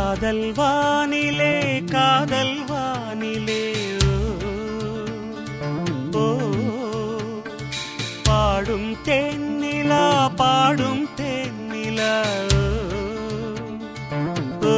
காதல் வானிலே காதல் வானிலே ஓ, ஓ, பாடும் தேன்னிலா பாடும் தேன்னிலா ஓ, ஓ,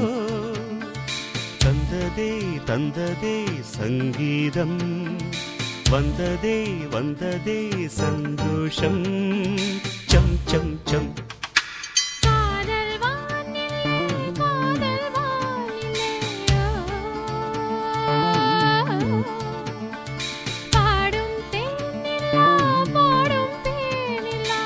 தந்ததே தந்ததே சங்கீதம் வந்ததே வந்ததே சந்தோஷம் சம் சம் சம் காதல் வானிலே காதல் வானிலே பாடும் தேனிலா பாடும் தேனிலா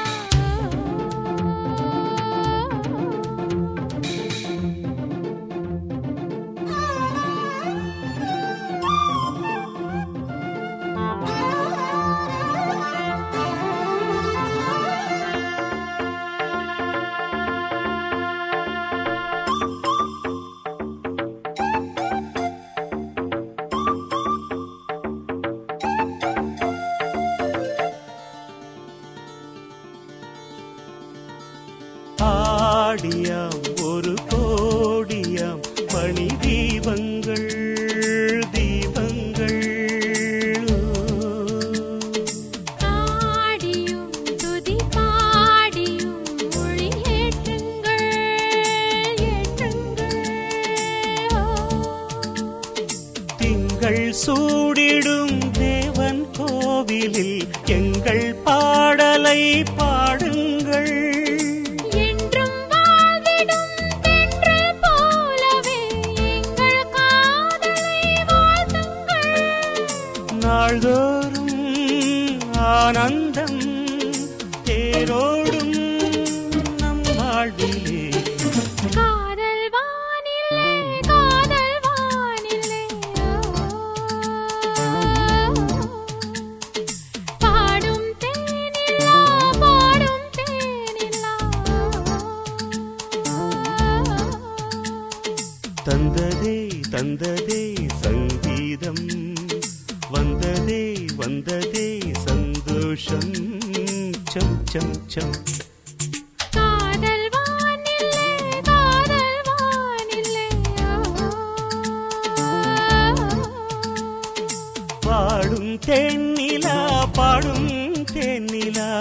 ஆடியாம் ஒரு கோடியாம் மணி தீபங்கள் தீபங்கள் ஆடியும் துதி பாடியும் மொழி ஏற்றுங்கள் ஏற்றுங்கள் திங்கள் சூடிடும் தேவன் கோவிலில் எங்கள் பாடலை பாடுங்கள் என்றும் வாழ்ந்திடும் தென்றல் போலவே எங்கள் காதலை வாழ்த்துங்கள் நாள்தோறும் ஆனந்தம் தேரோடும் நம் வாழ்விலே காதல் வானிலே காதல் வானிலே பாடும் தேனிலா பாடும் தேனிலா தந்ததே தந்ததே சங்கீதம் வந்ததே வந்ததே சந்தோஷம் சம் சம் சம் காதல் வானிலே காதல் வானிலே பாடும் தேன்னிலா பாடும் தேன்னிலா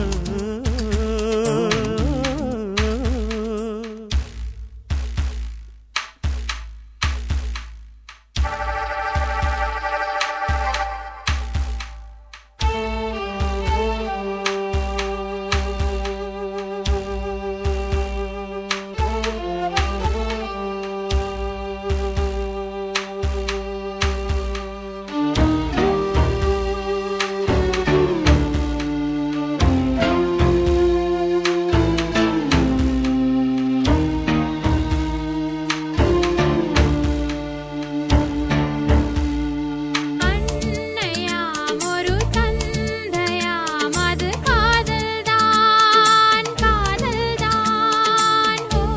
அன்னையாம் ஒரு தந்தையாம் அது காதல்தான் காதல்தான் ஓ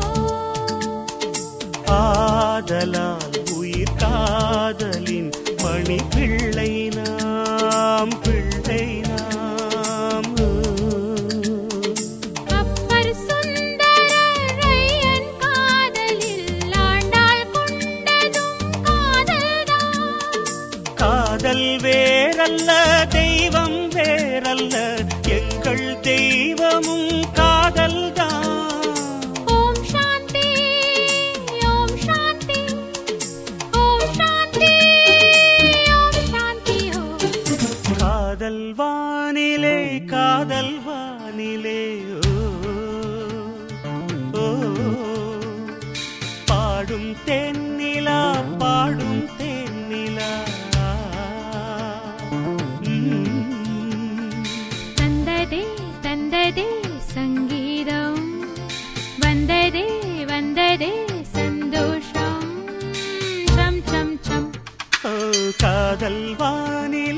ஆதலால் உயிர் காதலின் மணி பிள்ளை நாம் பிள்ளை நாம் அப்பர் சுந்தரரையன் காதலில் ஆண்டாள் கொண்டதும் காதல்தான் காதல் வேறல்ல தெய்வம் வேறல்ல எங்கள் தெய்வமும் காதல்தான் ஓம் சாந்தி ஓம் சாந்தி ஓம் சாந்தி ஓம் சாந்தி ஓம் காதல் வானிலே காதல் வானிலே ஓ, ஓ, பாடும் தென்னிலா பாடும் தென்னிலா ம். தந்ததே தந்ததே சங்கீதம் வந்ததே வந்ததே சந்தோஷம் சம் சம் சம் ஓ, காதல் வானிலே